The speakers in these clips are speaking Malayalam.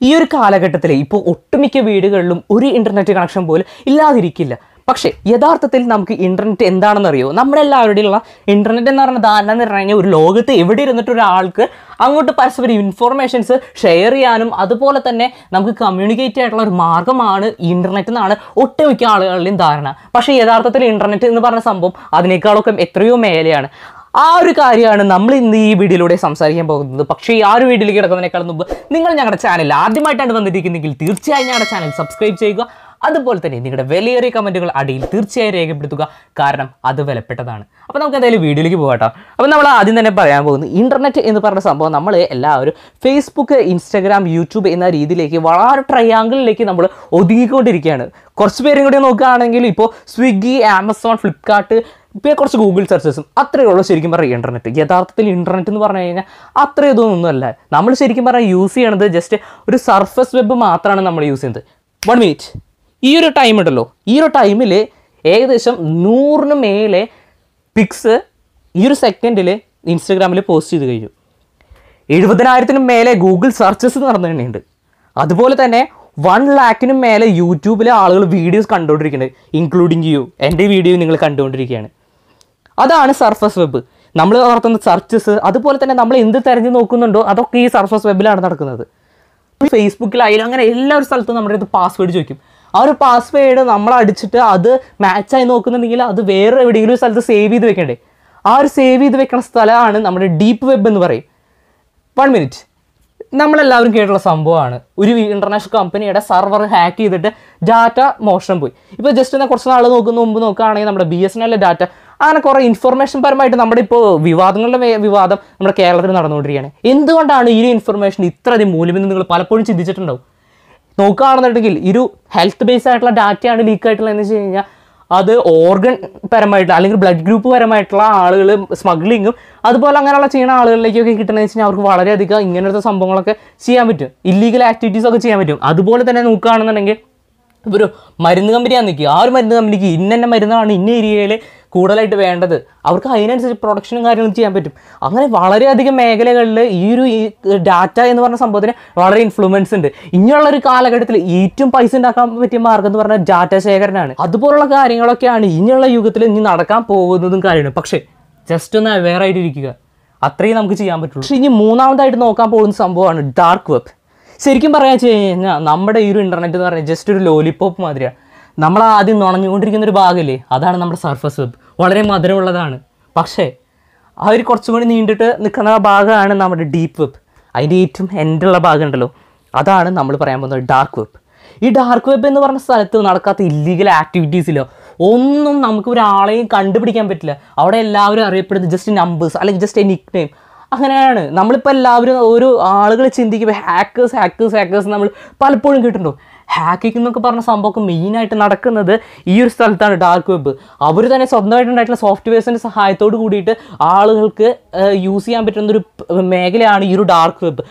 ഈ ഒരു കാലഘട്ടത്തിൽ ഇപ്പോൾ ഒട്ടുമിക്ക വീടുകളിലും ഒരു ഇൻ്റർനെറ്റ് കണക്ഷൻ പോലും ഇല്ലാതിരിക്കില്ല പക്ഷേ യഥാർത്ഥത്തിൽ നമുക്ക് ഇൻ്റർനെറ്റ് എന്താണെന്നറിയോ നമ്മുടെ എല്ലാവരുടെയുള്ള ഇൻ്റർനെറ്റ് എന്ന് പറഞ്ഞ ധാരണ എന്ന് പറഞ്ഞു കഴിഞ്ഞാൽ ഒരു ലോകത്ത് എവിടെ ഇരുന്നിട്ട് ഒരാൾക്ക് അങ്ങോട്ട് പരസ്പരം ഇൻഫോർമേഷൻസ് ഷെയർ ചെയ്യാനും അതുപോലെ തന്നെ നമുക്ക് കമ്മ്യൂണിക്കേറ്റ് ആയിട്ടുള്ള ഒരു മാർഗ്ഗമാണ് ഇൻ്റർനെറ്റ് എന്നാണ് ഒട്ടുമിക്ക ആളുകളുടെയും ധാരണ പക്ഷേ യഥാർത്ഥത്തിൽ ഇൻ്റർനെറ്റ് എന്ന് പറഞ്ഞ സംഭവം അതിനേക്കാളൊക്കെ എത്രയോ മേലെയാണ് ആ ഒരു കാര്യമാണ് നമ്മൾ ഇന്ന് ഈ വീഡിയോയിലൂടെ സംസാരിക്കാൻ പോകുന്നത് പക്ഷേ ഈ ആ ഒരു വീഡിയോയിലേക്ക് കിടക്കുന്നതിനേക്കാൾ മുമ്പ് നിങ്ങൾ ഞങ്ങളുടെ ചാനൽ ആദ്യമായിട്ടാണ് വന്നിരിക്കുന്നെങ്കിൽ തീർച്ചയായും ഞങ്ങളുടെ ചാനൽ സബ്സ്ക്രൈബ് ചെയ്യുക അതുപോലെ തന്നെ നിങ്ങളുടെ വിലയേറിയ കമൻറ്റുകൾ അടിയിൽ തീർച്ചയായും രേഖപ്പെടുത്തുക കാരണം അത് വിലപ്പെട്ടതാണ് അപ്പോൾ നമുക്ക് എന്തായാലും വീഡിയോയിലേക്ക് പോകട്ടോ അപ്പോൾ നമ്മൾ ആദ്യം തന്നെ പറയാൻ പോകുന്നത് ഇൻ്റർനെറ്റ് എന്ന് പറഞ്ഞ സംഭവം നമ്മൾ എല്ലാവരും ഫേസ്ബുക്ക് ഇൻസ്റ്റാഗ്രാം യൂട്യൂബ് എന്ന രീതിയിലേക്ക് വളരെ ട്രയാങ്കിളിലേക്ക് നമ്മൾ ഒതുങ്ങിക്കൊണ്ടിരിക്കുകയാണ് കുറച്ച് പേരും കൂടി നോക്കുകയാണെങ്കിൽ ഇപ്പോൾ സ്വിഗ്ഗി ആമസോൺ ഫ്ലിപ്കാർട്ട് ഇപ്പോൾ കുറച്ച് ഗൂഗിൾ സെർച്ചസും അത്രയേ ഉള്ളൂ ശരിക്കും പറയുക ഇൻ്റർനെറ്റ് യഥാർത്ഥത്തിൽ ഇൻ്റർനെറ്റ് എന്ന് പറഞ്ഞു കഴിഞ്ഞാൽ അത്ര ഇതൊന്നുമല്ല നമ്മൾ ശരിക്കും പറഞ്ഞാൽ യൂസ് ചെയ്യണത് ജസ്റ്റ് ഒരു സർഫസ് വെബ് മാത്രമാണ് നമ്മൾ യൂസ് ചെയ്യുന്നത് വൺ മിനിറ്റ് ഈ ഒരു ടൈം ഉണ്ടല്ലോ ഈ ഒരു ടൈമിൽ ഏകദേശം നൂറിന് മേലെ പിക്സ് ഈ ഒരു സെക്കൻഡിൽ ഇൻസ്റ്റഗ്രാമിൽ പോസ്റ്റ് ചെയ്ത് കഴിഞ്ഞു എഴുപതിനായിരത്തിനും മേലെ ഗൂഗിൾ സെർച്ചസ് നടന്നിട്ടുണ്ട് അതുപോലെ തന്നെ വൺ ലാക്കിനും മേലെ യൂട്യൂബിലെ ആളുകൾ വീഡിയോസ് കണ്ടുകൊണ്ടിരിക്കുന്നുണ്ട് ഇൻക്ലൂഡിങ് യു എൻ്റെ വീഡിയോ നിങ്ങൾ കണ്ടുകൊണ്ടിരിക്കുകയാണ് അതാണ് സർഫസ് വെബ് നമ്മൾ നടത്തുന്ന സെർച്ചസ് അതുപോലെ തന്നെ നമ്മൾ എന്ത് തിരഞ്ഞു നോക്കുന്നുണ്ടോ അതൊക്കെ ഈ സർഫസ് വെബിലാണ് നടക്കുന്നത് ഫേസ്ബുക്കിലായാലും അങ്ങനെ എല്ലാ ഒരു സ്ഥലത്തും നമ്മുടെ അടുത്ത് പാസ്വേഡ് ചോദിക്കും ആ ഒരു പാസ്വേഡ് നമ്മൾ അടിച്ചിട്ട് അത് മാച്ചായി നോക്കുന്നുണ്ടെങ്കിൽ അത് വേറെ എവിടെയെങ്കിലും ഒരു സ്ഥലത്ത് സേവ് ചെയ്ത് വെക്കണ്ടേ ആ ഒരു സേവ് ചെയ്ത് വെക്കുന്ന സ്ഥലമാണ് നമ്മുടെ ഡീപ്പ് വെബ് എന്ന് പറയും വൺ മിനിറ്റ് നമ്മളെല്ലാവരും കേട്ടുള്ള സംഭവമാണ് ഒരു ഇൻ്റർനാഷണൽ കമ്പനിയുടെ സർവർ ഹാക്ക് ചെയ്തിട്ട് ഡാറ്റ മോഷണം പോയി ഇപ്പോൾ ജസ്റ്റ് എന്നാൽ കുറച്ച് നാൾ നോക്കുന്ന മുമ്പ് നോക്കുകയാണെങ്കിൽ നമ്മുടെ ബി എസ് എൻ എല്ലിലെ ഡാറ്റ അങ്ങനെ കുറേ ഇൻഫർമേഷൻ പരമായിട്ട് നമ്മുടെ ഇപ്പോൾ വിവാദങ്ങളുടെ മേ- വിവാദം നമ്മുടെ കേരളത്തിൽ നടന്നുകൊണ്ടിരിക്കുകയാണ് എന്തുകൊണ്ടാണ് ഈ ഒരു ഇൻഫർമേഷൻ ഇത്രയധികം മൂല്യമെന്ന് നിങ്ങൾ പലപ്പോഴും ചിന്തിച്ചിട്ടുണ്ടാവും നോക്കുകയാണെന്നുണ്ടെങ്കിൽ ഈ ഒരു ഹെൽത്ത് ബേസ് ആയിട്ടുള്ള ഡാറ്റയാണ് ലീക്ക് ആയിട്ടുള്ള എന്ന് വെച്ച് കഴിഞ്ഞാൽ അത് ഓർഗൻ പരമായിട്ട് അല്ലെങ്കിൽ ബ്ലഡ് ഗ്രൂപ്പ് പരമായിട്ടുള്ള ആളുകൾ സ്മഗ്ലിങ്ങും അതുപോലെ അങ്ങനെയുള്ള ചെയ്യുന്ന ആളുകളിലേക്കൊക്കെ കിട്ടുന്നതെന്ന് വെച്ച് കഴിഞ്ഞാൽ അവർക്ക് വളരെയധികം ഇങ്ങനത്തെ സംഭവങ്ങളൊക്കെ ചെയ്യാൻ പറ്റും ഇല്ലീഗൽ ആക്ടിവിറ്റീസ് ഒക്കെ ചെയ്യാൻ പറ്റും അതുപോലെ തന്നെ നോക്കുകയാണെന്നുണ്ടെങ്കിൽ ഇപ്പോൾ ഒരു മരുന്ന് കമ്പനിയാണ് നിൽക്കുക ആ ഒരു മരുന്ന് കമ്പനിക്ക് ഇന്ന മരുന്നാണ് ഇന്ന ഏരിയയിൽ കൂടുതലായിട്ട് വേണ്ടത് അവർക്ക് അതിനനുസരിച്ച് പ്രൊഡക്ഷനും കാര്യങ്ങളും ചെയ്യാൻ പറ്റും അങ്ങനെ വളരെയധികം മേഖലകളിൽ ഈ ഒരു ഡാറ്റ എന്ന് പറഞ്ഞ സംഭവത്തിന് വളരെ ഇൻഫ്ലുവൻസ് ഉണ്ട് ഇനിയുള്ള ഒരു കാലഘട്ടത്തിൽ ഏറ്റവും പൈസ ഉണ്ടാക്കാൻ പറ്റിയ മാർഗം എന്ന് പറഞ്ഞാൽ ഡാറ്റ ശേഖരണമാണ് അതുപോലുള്ള കാര്യങ്ങളൊക്കെയാണ് ഇനിയുള്ള യുഗത്തിൽ ഇനി നടക്കാൻ പോകുന്നതും കാര്യമാണ് പക്ഷേ ജസ്റ്റ് ഒന്ന് അവെയർ ആയിട്ടിരിക്കുക അത്രയും നമുക്ക് ചെയ്യാൻ പറ്റുള്ളൂ പക്ഷേ ഇനി മൂന്നാമതായിട്ട് നോക്കാൻ പോകുന്ന സംഭവമാണ് ഡാർക്ക് വെബ് ശരിക്കും പറയാൻ വെച്ച് കഴിഞ്ഞാൽ നമ്മുടെ ഈ ഒരു ഇൻ്റർനെറ്റ് എന്ന് പറഞ്ഞാൽ ജസ്റ്റ് ഒരു ലോലിപോപ്പ് മാതിരിയാണ് നമ്മൾ ആദ്യം നുണഞ്ഞുകൊണ്ടിരിക്കുന്ന ഒരു ഭാഗമില്ലേ അതാണ് നമ്മുടെ സർഫസ് വെബ് വളരെ മധുരമുള്ളതാണ് പക്ഷേ ആ ഒരു കുറച്ചും കൂടി നീണ്ടിട്ട് നിൽക്കുന്ന ഭാഗമാണ് നമ്മുടെ ഡീപ്പ് വെബ് അതിൻ്റെ ഏറ്റവും എൻഡുള്ള ഭാഗം ഉണ്ടല്ലോ അതാണ് നമ്മൾ പറയാൻ പോകുന്നത് ഡാർക്ക് വെബ് ഈ ഡാർക്ക് വെബ് എന്ന് പറഞ്ഞ സ്ഥലത്ത് നടക്കാത്ത ഇല്ലീഗൽ ആക്ടിവിറ്റീസിലോ ഒന്നും നമുക്ക് ഒരാളെയും കണ്ടുപിടിക്കാൻ പറ്റില്ല അവിടെ എല്ലാവരും അറിയപ്പെടുന്നത് ജസ്റ്റ് നമ്പേഴ്സ് അല്ലെങ്കിൽ ജസ്റ്റ് എ നിക് നെയിം അങ്ങനെയാണ് നമ്മളിപ്പോൾ എല്ലാവരും ഓരോ ആളുകൾ ചിന്തിക്കുമ്പോൾ ഹാക്കേഴ്സ് ഹാക്കേഴ്സ് ഹാക്കേഴ്സ് നമ്മൾ പലപ്പോഴും കേട്ടിട്ടുണ്ടോ ഹാക്കിംഗ് എന്നൊക്കെ പറഞ്ഞ സംഭവമൊക്കെ മെയിനായിട്ട് നടക്കുന്നത് ഈ ഒരു സ്ഥലത്താണ് ഡാർക്ക് വെബ് അവർ തന്നെ സ്വന്തമായിട്ടുണ്ടായിട്ടുള്ള സോഫ്റ്റ്വെയർസിൻ്റെ സഹായത്തോട് കൂടിയിട്ട് ആളുകൾക്ക് യൂസ് ചെയ്യാൻ പറ്റുന്ന ഒരു പ് മേഖലയാണ് ഈ ഒരു ഡാർക്ക് വെബ്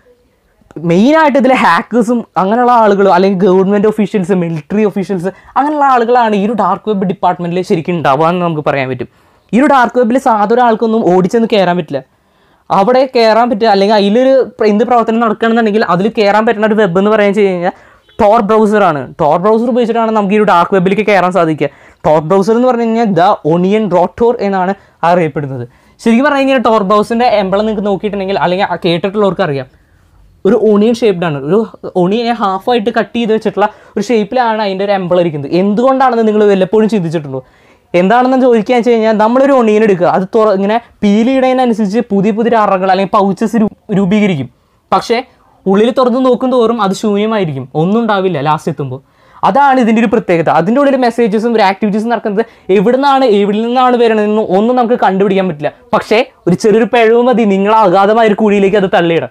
മെയിനായിട്ട് ഇതിൽ ഹാക്കേഴ്സും അങ്ങനെയുള്ള ആളുകളും അല്ലെങ്കിൽ ഗവൺമെൻറ് ഒഫീഷ്യൽസ് മിലിറ്ററി ഒഫീഷ്യൽസ് അങ്ങനെയുള്ള ആളുകളാണ് ഈ ഒരു ഡാർക്ക് വെബ് ഡിപ്പാർട്ട്മെൻറ്റിൽ ശരിക്കും ഉണ്ടാവുക എന്ന് നമുക്ക് പറയാൻ പറ്റും ഈ ഒരു ഡാർക്ക് വെബിൽ സാധാരണ ആൾക്കൊന്നും ഓടിച്ചെന്ന് കയറാൻ പറ്റില്ല അവിടെ കയറാൻ പറ്റുക അല്ലെങ്കിൽ അതിലൊരു പ്ര- എന്ത് പ്രവർത്തനം നടക്കുകയാണെന്നുണ്ടെങ്കിൽ അതിൽ കയറാൻ പറ്റുന്ന ഒരു വെബ് എന്ന് പറയാൻ വെച്ച് കഴിഞ്ഞാൽ ടോർ ബ്രൗസറാണ് ടോർ ബ്രൗസർ ഉപയോഗിച്ചിട്ടാണ് നമുക്ക് ഈ ഒരു ഡാർക്ക് വെബിലേക്ക് കയറാൻ സാധിക്കുക ടോർ ബ്രൗസർ എന്ന് പറഞ്ഞു കഴിഞ്ഞാൽ ദ ഒണിയൻ റോട്ടോർ എന്നാണ് അറിയപ്പെടുന്നത് ശരിക്കും പറഞ്ഞു കഴിഞ്ഞാൽ ടോർ ബ്രൗസറിൻ്റെ എംബളം നിങ്ങൾക്ക് നോക്കിയിട്ടുണ്ടെങ്കിൽ അല്ലെങ്കിൽ ആ കേട്ടിട്ടുള്ളവർക്ക് അറിയാം ഒരു ഒണിയൻ ഷേപ്ഡ് ആണ് ഒരു ഒണിയനെ ഹാഫായിട്ട് കട്ട് ചെയ്ത് വെച്ചിട്ടുള്ള ഒരു ഷേപ്പിലാണ് അതിൻ്റെ ഒരു എംബിൾ ഇരിക്കുന്നത് എന്തുകൊണ്ടാണെന്ന് നിങ്ങൾ വല്ലപ്പോഴും ചിന്തിച്ചിട്ടുണ്ടോ എന്താണെന്ന് ചോദിക്കുക വെച്ച് കഴിഞ്ഞാൽ നമ്മളൊരു ഒണിയൻ എടുക്കുക അത് തുറ ഇങ്ങനെ പീലിയിടുന്നതിനനുസരിച്ച് പുതിയ പുതിയ അറകൾ അല്ലെങ്കിൽ പൗച്ചസ് രൂപീകരിക്കും പക്ഷേ ഉള്ളിൽ തുറന്ന് നോക്കും തോറും അത് ശൂന്യമായിരിക്കും ഒന്നും ഉണ്ടാവില്ല ലാസ്റ്റ് എത്തുമ്പോൾ അതാണ് ഇതിൻ്റെ ഒരു പ്രത്യേകത അതിൻ്റെ ഉള്ളിൽ മെസ്സേജസും ഒരു ആക്ടിവിറ്റീസും നടക്കുന്നത് എവിടെ നിന്നാണ് എവിടെ നിന്നാണ് വരുന്നതെന്നും ഒന്നും നമുക്ക് കണ്ടുപിടിക്കാൻ പറ്റില്ല പക്ഷേ ഒരു ചെറിയൊരു പിഴവ് മതി നിങ്ങൾ അഗാധമായ ഒരു കുഴിയിലേക്ക് അത് തള്ളിയിടാം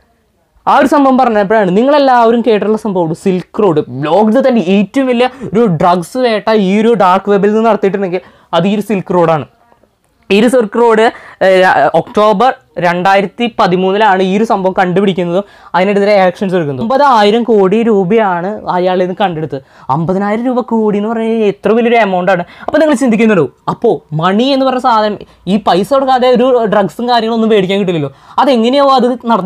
ആ ഒരു സംഭവം പറഞ്ഞപ്പോഴാണ് നിങ്ങളെല്ലാവരും കേട്ടിട്ടുള്ള സംഭവം സിൽക്ക് റോഡ് ലോകത്ത് തന്നെ ഏറ്റവും വലിയ ഒരു ഡ്രഗ്സ് വേട്ട ഈ ഒരു ഡാർക്ക് വെബിൽ നിന്ന് നടത്തിയിട്ടുണ്ടെങ്കിൽ അത് ഈ ഒരു സിൽക്ക് റോഡാണ് ഈ ഒരു സിൽക്ക് റോഡ് ഏഹ്, ഒക്ടോബർ രണ്ടായിരത്തി പതിമൂന്നിലാണ് ഈ ഒരു സംഭവം കണ്ടുപിടിക്കുന്നതും അതിനെതിരെ ആക്ഷൻസ് എടുക്കുന്നതും ഒമ്പതായിരം കോടി രൂപയാണ് അയാളിൽ നിന്ന് കണ്ടെടുത്തത് അമ്പതിനായിരം രൂപ കോടി എന്ന് പറഞ്ഞാൽ എത്ര വലിയൊരു എമൗണ്ട് ആണ് അപ്പോൾ നിങ്ങൾ ചിന്തിക്കുന്നുണ്ടോ അപ്പോൾ മണി എന്ന് പറഞ്ഞ സാധനം ഈ പൈസ കൊടുക്കാതെ ഒരു ഡ്രഗ്സും കാര്യങ്ങളൊന്നും മേടിക്കാൻ കിട്ടില്ലല്ലോ അതെങ്ങനെയാവും അത് നടന്നിട്ടുണ്ടാവുക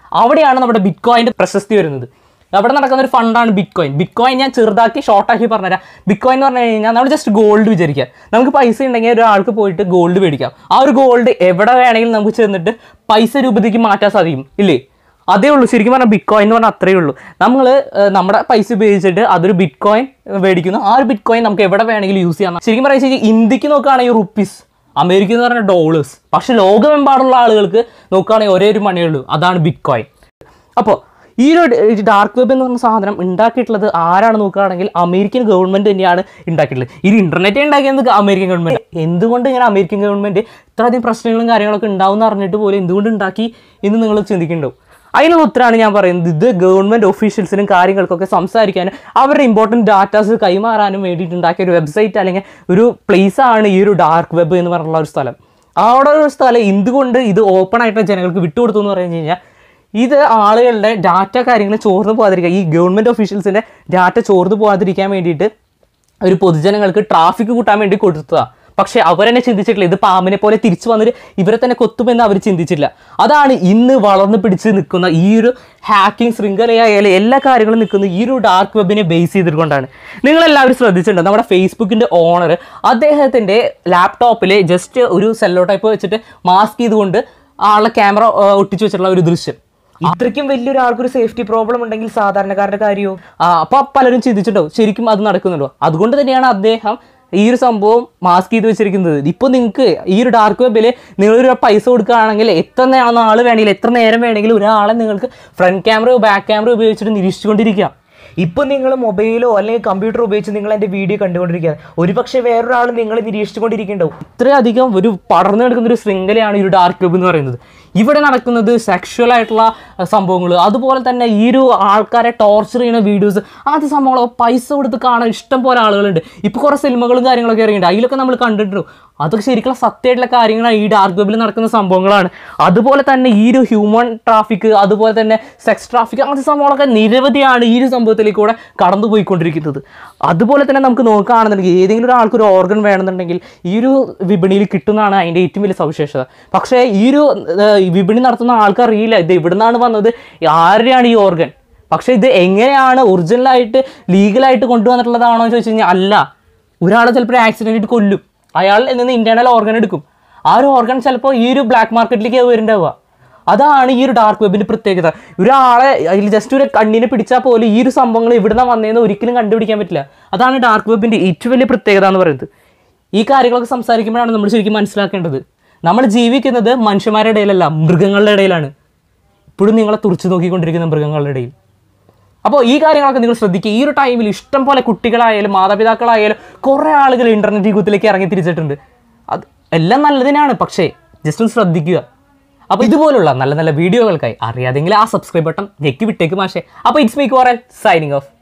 അവിടെയാണ് നമ്മുടെ ബിറ്റ് കോയിൻ്റെ പ്രശസ്തി വരുന്നത് അവിടെ നടക്കുന്ന ഒരു ഫണ്ടാണ് ബിറ്റ് കോയിൻ ബിറ്റ് കോയിൻ ഞാൻ ചെറുതാക്കി ഷോർട്ടാക്കി പറഞ്ഞുതരാം ബിറ്റ് കോയിൻ എന്ന് പറഞ്ഞു കഴിഞ്ഞാൽ നമ്മൾ ജസ്റ്റ് ഗോൾഡ് വിചാരിക്കുക നമുക്ക് പൈസ ഉണ്ടെങ്കിൽ ഒരാൾക്ക് പോയിട്ട് ഗോൾഡ് മേടിക്കാം ആ ഒരു ഗോൾഡ് എവിടെ വേണമെങ്കിലും നമുക്ക് ചെന്നിട്ട് പൈസ രൂപത്തിലേക്ക് മാറ്റാൻ സാധിക്കും ഇല്ലേ അതേ ഉള്ളൂ ശരിക്കും പറഞ്ഞാൽ ബിറ്റ് കോയിൻ എന്ന് പറഞ്ഞാൽ അത്രയേ ഉള്ളൂ നമ്മൾ നമ്മുടെ പൈസ ഉപയോഗിച്ചിട്ട് അതൊരു ബിറ്റ് കോയിൻ മേടിക്കുന്നു ആ ഒരു ബിറ്റ് കോയിൻ നമുക്ക് എവിടെ വേണമെങ്കിലും യൂസ് ചെയ്യാം ശരിക്കും പറയാൻ ശരി ഇന്ത്യക്ക് നോക്കുകയാണെങ്കിൽ റുപ്പീസ് അമേരിക്ക എന്ന് പറഞ്ഞാൽ ഡോളേഴ്സ് പക്ഷെ ലോകമെമ്പാടുള്ള ആളുകൾക്ക് നോക്കുകയാണെങ്കിൽ ഒരേ ഒരു മണിയേ ഉള്ളൂ അതാണ് ബിറ്റ് കോയിൻ അപ്പോൾ ഈ ഒരു ഡാർക്ക് വെബ് എന്ന് പറഞ്ഞ സാധനം ഉണ്ടാക്കിയിട്ടുള്ളത് ആരാണ് നോക്കുകയാണെങ്കിൽ അമേരിക്കൻ ഗവൺമെൻറ് തന്നെയാണ് ഉണ്ടാക്കിയിട്ടുള്ളത് ഈ ഇന്റർനെറ്റ് ഉണ്ടാക്കിയത് അമേരിക്കൻ ഗവൺമെൻറ് എന്തുകൊണ്ട് ഇങ്ങനെ അമേരിക്കൻ ഗവൺമെൻറ് ഇത്രയധികം പ്രശ്നങ്ങളും കാര്യങ്ങളൊക്കെ ഉണ്ടാവും എന്ന് അറിഞ്ഞിട്ട് പോലും എന്തുകൊണ്ട് ഉണ്ടാക്കി എന്ന് നിങ്ങൾ ചിന്തിക്കുന്നുണ്ടാവും അതിനുള്ള ഉത്തരമാണ് ഞാൻ പറയുന്നത് ഇത് ഗവൺമെൻറ് ഒഫീഷ്യൽസിനും കാര്യങ്ങൾക്കൊക്കെ സംസാരിക്കാനും അവരുടെ ഇമ്പോർട്ടൻറ്റ് ഡാറ്റാസ് കൈമാറാനും വേണ്ടിയിട്ട് ഉണ്ടാക്കിയ ഒരു വെബ്സൈറ്റ് അല്ലെങ്കിൽ ഒരു place ആണ് ഈ ഒരു ഡാർക്ക് വെബ് എന്ന് പറഞ്ഞുള്ള ഒരു സ്ഥലം അവിടെ ഒരു സ്ഥലം എന്തുകൊണ്ട് ഇത് ഓപ്പൺ ആയിട്ട് ജനങ്ങൾക്ക് വിട്ടുകൊടുത്തു എന്ന് പറഞ്ഞു കഴിഞ്ഞാൽ ഇത് ആളുകളുടെ ഡാറ്റ കാര്യങ്ങൾ ചോർന്നു പോകാതിരിക്കുക ഈ ഗവൺമെൻറ് ഒഫീഷ്യൽസിൻ്റെ ഡാറ്റ ചോർന്നു പോകാതിരിക്കാൻ വേണ്ടിയിട്ട് ഒരു പൊതുജനങ്ങൾക്ക് ട്രാഫിക് കൂട്ടാൻ വേണ്ടി കൊടുത്തതാണ് പക്ഷേ അവരെന്നെ ചിന്തിച്ചിട്ടില്ല ഇത് പാമ്പിനെ പോലെ തിരിച്ചു വന്നിട്ട് ഇവരെ തന്നെ കൊത്തുമെന്ന് അവർ ചിന്തിച്ചില്ല അതാണ് ഇന്ന് വളർന്ന് പിടിച്ച് നിൽക്കുന്ന ഈ ഒരു ഹാക്കിംഗ് ശൃംഖലയായാലും എല്ലാ കാര്യങ്ങളും നിൽക്കുന്ന ഈ ഒരു ഡാർക്ക് വെബിനെ ബേസ് ചെയ്തിട്ടുകൊണ്ടാണ് നിങ്ങളെല്ലാവരും ശ്രദ്ധിച്ചിട്ടുണ്ടോ നമ്മുടെ ഫേസ്ബുക്കിൻ്റെ ഓണർ അദ്ദേഹത്തിൻ്റെ ലാപ്ടോപ്പിൽ ജസ്റ്റ് ഒരു സെല്ലോ ടൈപ്പ് വെച്ചിട്ട് മാസ്ക് ചെയ്തുകൊണ്ട് ആളുടെ ക്യാമറ ഒട്ടിച്ചു വെച്ചിട്ടുള്ള ഒരു ദൃശ്യം ഇത്രയ്ക്കും വലിയൊരാൾക്കൊരു സേഫ്റ്റി പ്രോബ്ലം ഉണ്ടെങ്കിൽ സാധാരണക്കാരുടെ കാര്യമോ അപ്പോൾ പലരും ചിന്തിച്ചിട്ടുണ്ടാവും ശരിക്കും അത് നടക്കുന്നുണ്ടോ അതുകൊണ്ട് തന്നെയാണ് അദ്ദേഹം ഈ ഒരു സംഭവം മാസ്ക് ചെയ്ത് വെച്ചിരിക്കുന്നത് ഇപ്പോൾ നിങ്ങൾക്ക് ഈ ഒരു ഡാർക്ക് വെബിൽ നിങ്ങളൊരു പൈസ കൊടുക്കുകയാണെങ്കിൽ എത്ര നാൾ വേണമെങ്കിലും എത്ര നേരം വേണമെങ്കിലും ഒരാളെ നിങ്ങൾക്ക് ഫ്രണ്ട് ക്യാമറയോ ബാക്ക് ക്യാമറയോ ഉപയോഗിച്ചിട്ട് നിരീക്ഷിച്ചുകൊണ്ടിരിക്കാം ഇപ്പൊ നിങ്ങൾ മൊബൈലോ അല്ലെങ്കിൽ കമ്പ്യൂട്ടർ ഉപയോഗിച്ച് നിങ്ങൾ എൻ്റെ വീഡിയോ കണ്ടുകൊണ്ടിരിക്കുക ഒരുപക്ഷെ വേറൊരാൾ നിങ്ങളെ നിരീക്ഷിച്ചുകൊണ്ടിരിക്കുന്നുണ്ടാവും ഇത്രയധികം ഒരു പടർന്നു കിടക്കുന്ന ഒരു ശൃംഖലയാണ് ഈ ഒരു ഡാർക്ക് വെബ് എന്ന് പറയുന്നത് ഇവിടെ നടക്കുന്നത് സെക്ഷൽ ആയിട്ടുള്ള സംഭവങ്ങൾ അതുപോലെ തന്നെ ഈ ഒരു ആൾക്കാരെ ടോർച്ചർ ചെയ്യുന്ന വീഡിയോസ് ആദ്യ സംഭവങ്ങളൊക്കെ പൈസ കൊടുത്ത് കാണാൻ ഇഷ്ടം പോലെ ആളുകളുണ്ട് ഇപ്പോൾ കുറേ സിനിമകളും കാര്യങ്ങളൊക്കെ ഇറങ്ങിയിട്ടുണ്ട് അതിലൊക്കെ നമ്മൾ കണ്ടിട്ടുണ്ട് അതൊക്കെ ശരിക്കുള്ള സത്യമായിട്ടുള്ള കാര്യങ്ങളാണ് ഈ ഡാർക്ക് വെബിൽ നടക്കുന്ന സംഭവങ്ങളാണ് അതുപോലെ തന്നെ ഈ ഒരു ഹ്യൂമൻ ട്രാഫിക് അതുപോലെ തന്നെ സെക്സ് ട്രാഫിക് അങ്ങനത്തെ സംഭവങ്ങളൊക്കെ നിരവധിയാണ് ഈ ഒരു സംഭവത്തിലേക്ക് കൂടെ കടന്നു പോയിക്കൊണ്ടിരിക്കുന്നത് അതുപോലെ തന്നെ നമുക്ക് നോക്കുകയാണെന്നുണ്ടെങ്കിൽ ഏതെങ്കിലും ഒരാൾക്ക് ഒരു ഓർഗൻ വേണമെന്നുണ്ടെങ്കിൽ ഈ ഒരു വിപണിയിൽ കിട്ടുന്നതാണ് അതിൻ്റെ ഏറ്റവും വലിയ സവിശേഷത പക്ഷേ ഈ ഒരു ഏർ, ഈ വിപണി നടത്തുന്ന ആൾക്കറിയില്ല ഇത് എവിടെ നിന്നാണ് വന്നത് ആരുടെയാണ് ഈ ഓർഗൻ പക്ഷേ ഇത് എങ്ങനെയാണ് ഒറിജിനലായിട്ട് ലീഗലായിട്ട് കൊണ്ടുവന്നിട്ടുള്ളതാണോ എന്ന് ചോദിച്ചു കഴിഞ്ഞാൽ അല്ല ഒരാളെ ചിലപ്പോൾ ആക്സിഡൻറ്റ് കൊല്ലും അയാൾ നിന്ന് ഇന്റേണൽ ഓർഗൻ എടുക്കും ആ ഒരു ഓർഗൻ ചിലപ്പോൾ ഈ ഒരു ബ്ലാക്ക് മാർക്കറ്റിലേക്ക് വരുന്നുണ്ടാവുക അതാണ് ഈ ഒരു ഡാർക്ക് വെബിൻ്റെ പ്രത്യേകത ഒരാളെ അതിൽ ജസ്റ്റ് ഒരു കണ്ണിനെ പിടിച്ചാൽ പോലും ഈ ഒരു സംഭവങ്ങൾ എവിടുന്ന വന്നതെന്ന് ഒരിക്കലും കണ്ടുപിടിക്കാൻ പറ്റില്ല അതാണ് ഡാർക്ക് വെബിൻ്റെ ഏറ്റവും വലിയ പ്രത്യേകത എന്ന് പറയുന്നത് ഈ കാര്യങ്ങളൊക്കെ സംസാരിക്കുമ്പോഴാണ് നമ്മൾ ശരിക്കും മനസ്സിലാക്കേണ്ടത് നമ്മൾ ജീവിക്കുന്നത് മനുഷ്യന്മാരുടെ ഇടയിലല്ല മൃഗങ്ങളുടെ ഇടയിലാണ് ഇപ്പോഴും നിങ്ങളെ തുറച്ചു നോക്കിക്കൊണ്ടിരിക്കുന്ന മൃഗങ്ങളുടെ ഇടയിൽ അപ്പോൾ ഈ കാര്യങ്ങളൊക്കെ നിങ്ങൾ ശ്രദ്ധിക്കുക ഈ ഒരു ടൈമിൽ ഇഷ്ടം പോലെ കുട്ടികളായാലും മാതാപിതാക്കളായാലും കുറേ ആളുകൾ ഇൻ്റർനെറ്റ് യുഗത്തിലേക്ക് ഇറങ്ങി തിരിച്ചിട്ടുണ്ട് അത് എല്ലാം നല്ലതിനാണ് പക്ഷേ ജസ്റ്റ് ഒന്ന് ശ്രദ്ധിക്കുക അപ്പോൾ ഇതുപോലുള്ള നല്ല നല്ല വീഡിയോകൾക്കായി അറിയാതെങ്കിൽ ആ സബ്സ്ക്രൈബ് ബട്ടൺ ഞെക്കി വിട്ടേക്ക് മാഷേ അപ്പോൾ it's me Coral signing of